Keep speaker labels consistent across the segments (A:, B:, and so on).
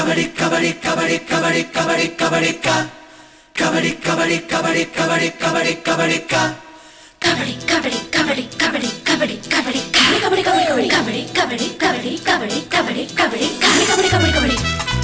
A: கபடி கபடி கபடி கபடி கபடி கபடி கா கபடி கபடி கபடி கபடி கபடி கபடி கா
B: கபடி கபடி கபடி கபடி கபடி கபடி கபடி கபடி கபடி கபடி கபடி கபடி கபடி கபடி கபடி கபடி கபடி கபடி கபடி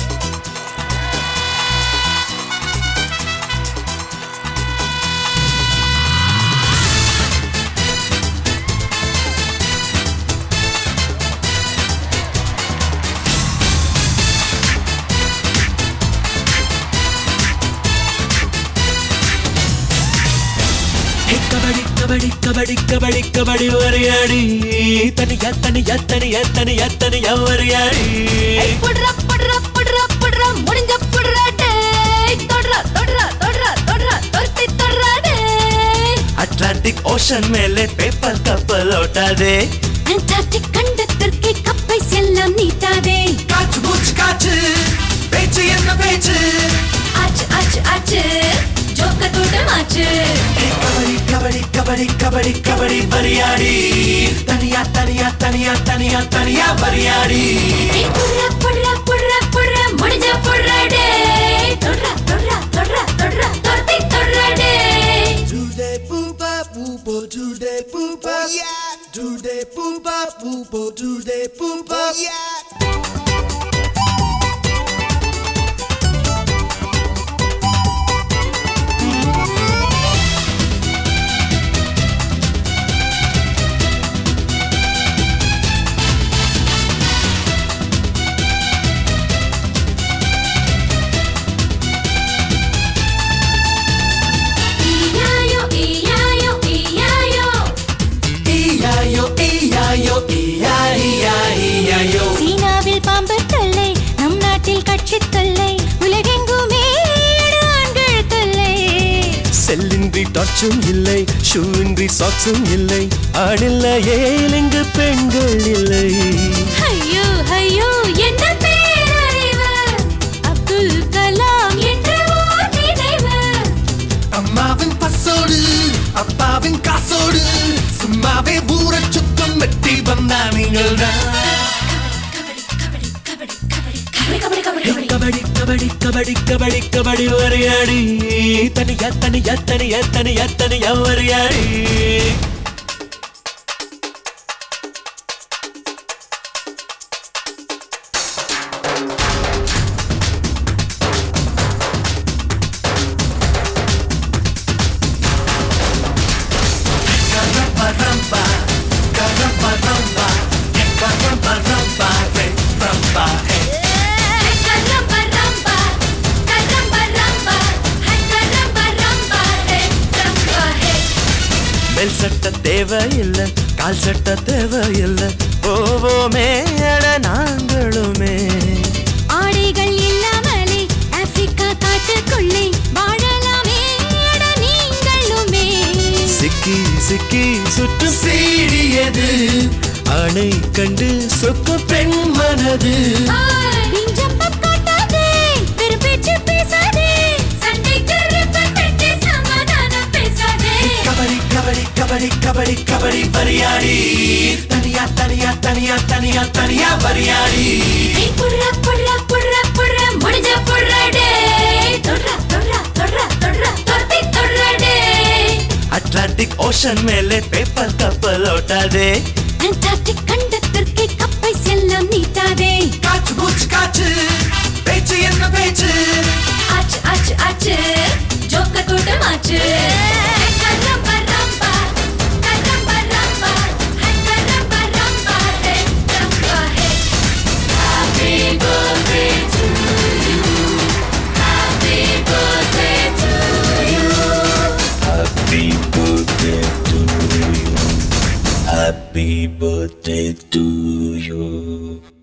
A: ஹே கபடி கபடி கபடி கபடி கபடி வரையாடி தனியா தனியா தனியா தனியா தனியா வரையாடி
B: புடுறா புடுறா புடுறா புடுறா முடிஞ்ச புடுறா டேய் தொடுறா தொடுறா தொடுறா தொடுறா தொடுத்தி தொடுறா டேய்
A: அட்லாண்டிக் ஓஷன் மேலே பேப்பர் கப்பல் ஓட்டாதே
B: அண்டார்டிக் கண்டத்திற்கு கப்பை செல்லம் நீட்டாதே
A: காச்சு மூச்சு காச்சு பேச்சு என்ன பேச்சு
B: ஆச்சு ஆச்சு ஆச்சு ஜோக்க கூட்டமாச்சு
A: ஹே கபடி கபடி கபடி கபடி கபடி வரையாடி தனியா தனியா தனியா தனியா தனியா வரையாடி
B: ஏய் புடுறா புடுறா புடுறா புடுறா முடிஞ்ச புடுறா டேய் தொடுறா தொடுறா தொடுறா தொடுறா தொடுத்தி தொடுறா டேய்
C: Do they poop up, poop oh, do they poop up? yeah. Do they poop up, poop oh, do they poop up? yeah.
B: ஈயாயோ ஈயாயோ ஈயாயோ
A: ஈயாயோ ஈயாயோ ஈயா ஈயா ஈயாயோ
D: சீனாவில் பாம்பு தொல்லை நம் நாட்டில் கட்சி தொல்லை உலகெங்குமே அடு ஆண்கள் தொல்லை
C: செல்லின்றி டார்ச்சும் இல்லை ஷூவின்றி சாக்ஸும் இல்லை ஆடில்லையே இங்கு பெண்கள் இல்லை
D: ஐயோ ஐயோ என்ன பேரறிவு அப்துல் கலாம் என்ற ஓர் நினைவு
C: அம்மாவின் பசோடு அப்பாவின் காசோடு சும்மாவே ஊர சுத்தம் வெட்டி வந்தா நீங்கள்
B: கபடி கபடி கபடி கபடி கபடி கபடி கபடி
A: கபடி கபடி கபடி கபடி கபடி வரையாடி தனியா தனியா தனியா தனியா தனியா வரையாடி
B: கரம்ப ரம்ப கரம்ப ரம்ப கரம்ப ரம்ப ஹே ரம்ப ஹே
C: மேல் சட்ட தேவையில்லை கால் சட்ட தேவையில்லை போவோமே அட நாங்களுமே
D: ஆடைகள் இல்லாமலே ஆப்பிரிக்கா காட்டுக்குள்ளே வாழலாமே அட நீங்களுமே
C: சிக்கி சிக்கி சுற்றும் சீடியது அணை கண்டு சொக்கு பெண் மனது
D: நெஞ்சப்பம் காட்டாதே பெரும் பேச்சு பேசாதே
B: சண்டைக்கு ரிப்பன் வெட்டி சமாதானம் பேசாதே
A: கபடி கபடி கபடி கபடி கபடி வரையாடி தனியா தனியா தனியா தனியா தனியா வரையாடி
B: ஏய் புடுறா புடுறா புடுறா புடுறா முடிஞ்ச புடுறா டேய் தொடுறா தொடுறா தொடுறா தொடுறா தொடுத்தி தொடுறா டேய்
A: அட்லாண்டிக் ஓஷன் மேலே பேப்பர் கப்பல் ஓட்டாதே
D: அண்டார்டிக் கண்டத்திற்கு கப்பை செல்லம் நீட்டாதே
A: காச்சு மூச்சு காச்சு பேச்சு என்ன பேச்சு
B: ஆச்சு ஆச்சு ஆச்சு ஜோக்க கூட்டமாச்சு கரம்ப ரம்ப கரம்ப ரம்ப கரம்ப ரம்ப ஹே ரம்ப ஹே happy birthday to you happy birthday to you
A: Happy birthday to you. Happy birthday to you.